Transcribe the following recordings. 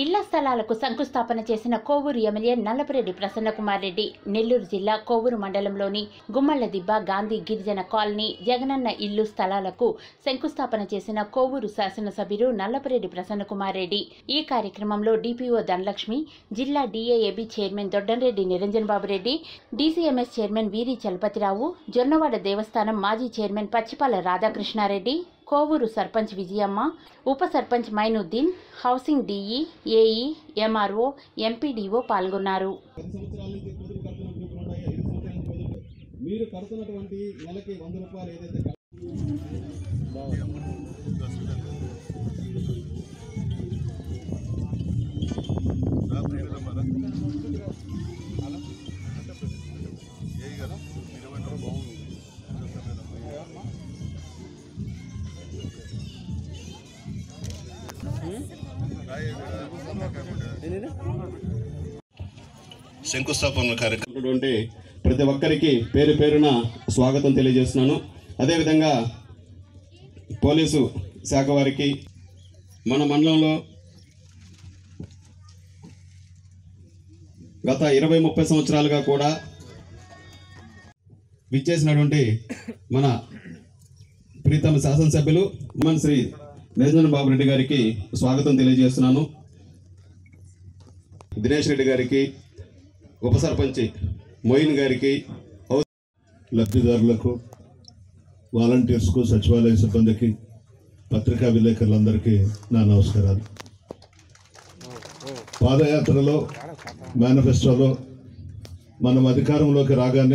ఇళ్ల స్థలాలకు శంకుస్థాపన చేసిన కోవూరు ఎమ్మెల్యే నల్లపరెడ్డి ప్రసన్నకుమార్ రెడ్డి నెల్లూరు జిల్లా కోవూరు మండలంలోని గుమ్మళ్ల దిబ్బ గాంధీ గిరిజన కాలనీ జగనన్న ఇల్లు స్థలాలకు శంకుస్థాపన చేసిన కోవూరు శాసనసభ్యులు నల్లపరెడ్డి ప్రసన్నకుమార్ రెడ్డి ఈ కార్యక్రమంలో డిపిఓ ధనలక్ష్మి జిల్లా DAAB chairman Doddamreddy Niranjan Babu Reddy DCMS chairman Veeri Chalapathi Rao Jonnawada దేవస్థానం మాజీ చైర్మన్ పచ్చిపాల రాధాకృష్ణారెడ్డి కోవూరు సర్పంచ్ విజయమ్మ ఉప sarpanch Mainuddin housing DE AE MRO MPDO పాల్గొన్నారు పది సంవత్సరాల నుంచి కుదురు కట్టుకున్న కుదురు మీరు కడుతున్నటువంటి నెలకి వంద రూపాయలు ఏదైతే కట్- శంకుస్థాపన కార్యక్రమం ఉన్నటువంటి ప్రతి ఒక్కరికి పేరు పేరున స్వాగతం తెలియజేస్తున్నాను అదేవిధంగా పోలీసు శాఖ వారికి మన మండలంలో గత ఇరవై ముప్పై సంవత్సరాలుగా కూడా విచ్చేసినటువంటి మన ప్రీతమ శాసనసభ్యులు మన శ్రీ నిరంజన్ బాబు రెడ్డి గారికి స్వాగతం తెలియజేస్తున్నాను దినేష్ రెడ్డి గారికి ఉప సర్పంచ్ మొయిన్ గారికి లబ్ధిదారులకు వాలంటీర్స్కు సచివాలయ సిబ్బందికి పత్రికా విలేకరులందరికీ నా నమస్కారాలు పాదయాత్రలో మేనిఫెస్టోలో మనం అధికారంలోకి రాగానే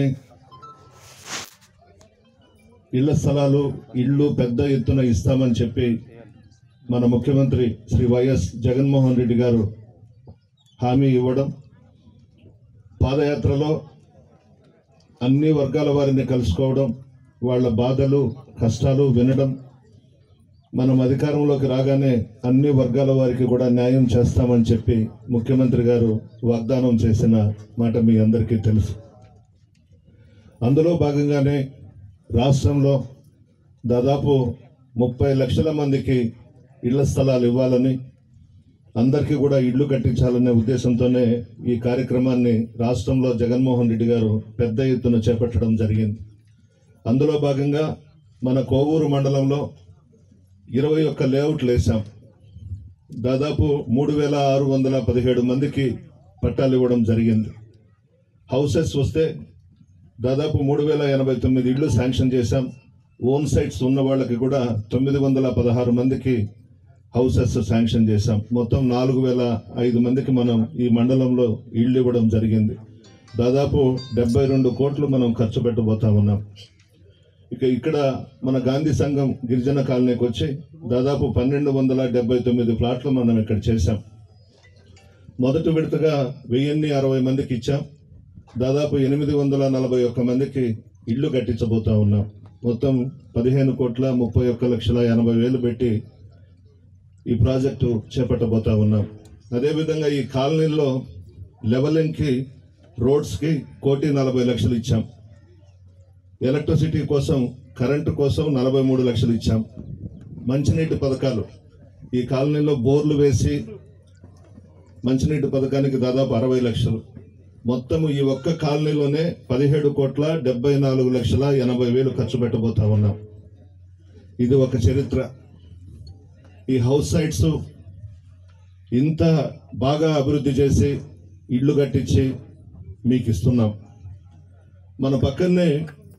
ఇళ్ల స్థలాలు ఇళ్ళు పెద్ద ఎత్తున ఇస్తామని చెప్పి మన ముఖ్యమంత్రి శ్రీ వైఎస్ జగన్మోహన్ రెడ్డి గారు హామీ ఇవ్వడం పాదయాత్రలో అన్ని వర్గాల వారిని కలుసుకోవడం వాళ్ళ బాధలు కష్టాలు వినడం మనం అధికారంలోకి రాగానే అన్ని వర్గాల వారికి కూడా న్యాయం చేస్తామని చెప్పి ముఖ్యమంత్రి గారు వాగ్దానం చేసిన మాట మీ అందరికీ తెలుసు అందులో భాగంగానే రాష్ట్రంలో దాదాపు ముప్పై లక్షల మందికి ఇళ్ల స్థలాలు ఇవ్వాలని అందరికీ కూడా ఇళ్ళు కట్టించాలనే ఉద్దేశంతోనే ఈ కార్యక్రమాన్ని రాష్ట్రంలో జగన్మోహన్ రెడ్డి గారు పెద్ద ఎత్తున చేపట్టడం జరిగింది అందులో భాగంగా మన కోవూరు మండలంలో ఇరవై ఒక్క లేఅవుట్లు వేసాం దాదాపు మూడు వేల ఆరు వందల పదిహేడు మందికి పట్టాలు ఇవ్వడం జరిగింది హౌసెస్ వస్తే దాదాపు మూడు వేల ఎనభై తొమ్మిది ఇళ్ళు శాంక్షన్ చేశాం ఓన్ సైట్స్ ఉన్న వాళ్ళకి కూడా తొమ్మిది వందల పదహారు మందికి హౌసెస్ శాంక్షన్ చేశాం మొత్తం నాలుగు వేల ఐదు మందికి మనం ఈ మండలంలో ఇళ్ళు ఇవ్వడం జరిగింది దాదాపు డెబ్బై రెండు కోట్లు మనం ఖర్చు పెట్టబోతా ఉన్నాం ఇక ఇక్కడ మన గాంధీ సంఘం గిరిజన కాలనీకి వచ్చి దాదాపు పన్నెండు వందల డెబ్బై తొమ్మిది ప్లాట్లు మనం ఇక్కడ చేశాం మొదటి విడతగా వెయ్యిన్ని అరవై మందికి ఇచ్చాం దాదాపు ఎనిమిది వందల నలభై ఒక్క మందికి ఇళ్ళు కట్టించబోతా ఉన్నాం మొత్తం పదిహేను కోట్ల ముప్పై ఒక్క లక్షల ఎనభై వేలు పెట్టి ఈ ప్రాజెక్టు చేపట్టబోతా ఉన్నాం అదేవిధంగా ఈ కాలనీల్లో లెవలింగ్కి రోడ్స్కి కోటి నలభై లక్షలు ఇచ్చాం ఎలక్ట్రిసిటీ కోసం కరెంటు కోసం నలభై మూడు లక్షలు ఇచ్చాం మంచినీటి పథకాలు ఈ కాలనీలో బోర్లు వేసి మంచినీటి పథకానికి దాదాపు అరవై లక్షలు మొత్తం ఈ ఒక్క కాలనీలోనే పదిహేడు కోట్ల డెబ్బై నాలుగు లక్షల ఎనభై వేలు ఖర్చు పెట్టబోతా ఉన్నాం ఇది ఒక చరిత్ర ఈ హౌస్ సైట్స్ ఇంత బాగా అభివృద్ధి చేసి ఇళ్ళు కట్టించి మీకు ఇస్తున్నాం మన పక్కనే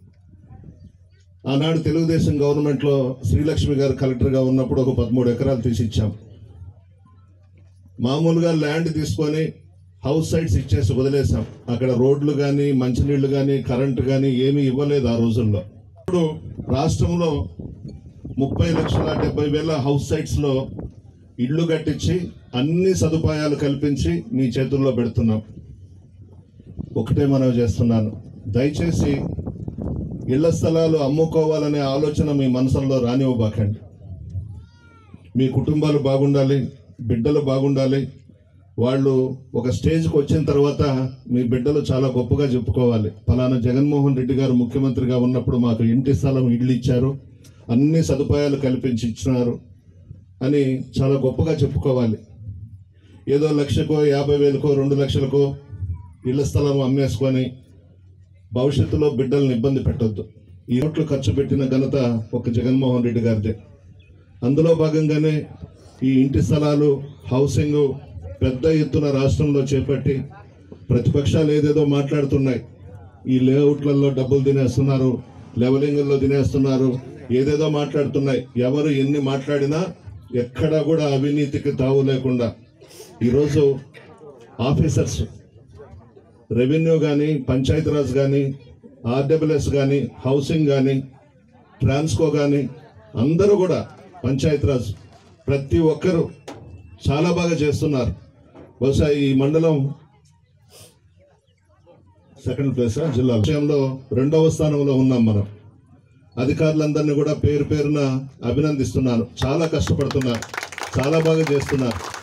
ఆనాడు తెలుగుదేశం గవర్నమెంట్లో శ్రీలక్ష్మి గారు కలెక్టర్గా ఉన్నప్పుడు ఒక పదమూడు ఎకరాలు తీసి ఇచ్చాం మామూలుగా ల్యాండ్ తీసుకొని హౌస్ సైట్స్ ఇచ్చేసి వదిలేసాం అక్కడ రోడ్లు కానీ మంచినీళ్లు కానీ కరెంటు కానీ ఏమీ ఇవ్వలేదు ఆ రోజుల్లో ఇప్పుడు రాష్ట్రంలో ముప్పై లక్షల డెబ్బై వేల హౌస్ సైట్స్లో ఇళ్ళు కట్టించి అన్ని సదుపాయాలు కల్పించి మీ చేతుల్లో పెడుతున్నాం ఒకటే మనవి చేస్తున్నాను దయచేసి ఇళ్ల స్థలాలు అమ్ముకోవాలనే ఆలోచన మీ మనసులో రానివ్వబాకండి మీ కుటుంబాలు బాగుండాలి బిడ్డలు బాగుండాలి వాళ్ళు ఒక స్టేజ్కి వచ్చిన తర్వాత మీ బిడ్డలు చాలా గొప్పగా చెప్పుకోవాలి ఫలానా జగన్మోహన్ రెడ్డి గారు ముఖ్యమంత్రిగా ఉన్నప్పుడు మాకు ఇంటి స్థలం ఇల్లు ఇచ్చారు అన్ని సదుపాయాలు కల్పించి ఇచ్చినారు అని చాలా గొప్పగా చెప్పుకోవాలి ఏదో లక్షకో యాభై వేలకో రెండు లక్షలకో ఇళ్ల స్థలం అమ్మేసుకొని భవిష్యత్తులో బిడ్డల్ని ఇబ్బంది పెట్టొద్దు ఈ ఓట్లు ఖర్చు పెట్టిన ఘనత ఒక జగన్మోహన్ రెడ్డి గారిదే అందులో భాగంగానే ఈ ఇంటి స్థలాలు హౌసింగ్ పెద్ద ఎత్తున రాష్ట్రంలో చేపట్టి ప్రతిపక్షాలు ఏదేదో మాట్లాడుతున్నాయి ఈ లేఅవుట్లలో డబ్బులు తినేస్తున్నారు లెవలింగుల్లో తినేస్తున్నారు ఏదేదో మాట్లాడుతున్నాయి ఎవరు ఎన్ని మాట్లాడినా ఎక్కడా కూడా అవినీతికి తావు లేకుండా ఈరోజు ఆఫీసర్స్ రెవెన్యూ కానీ పంచాయతీరాజ్ కానీ ఆర్డబ్ల్యూఎస్ కానీ హౌసింగ్ కానీ ట్రాన్స్కో కానీ అందరూ కూడా పంచాయతీరాజ్ ప్రతి ఒక్కరూ చాలా బాగా చేస్తున్నారు బహుశా ఈ మండలం సెకండ్ ప్లేస్ జిల్లా విషయంలో రెండవ స్థానంలో ఉన్నాం మనం అధికారులందరినీ కూడా పేరు పేరున అభినందిస్తున్నాను చాలా కష్టపడుతున్నారు చాలా బాగా చేస్తున్నారు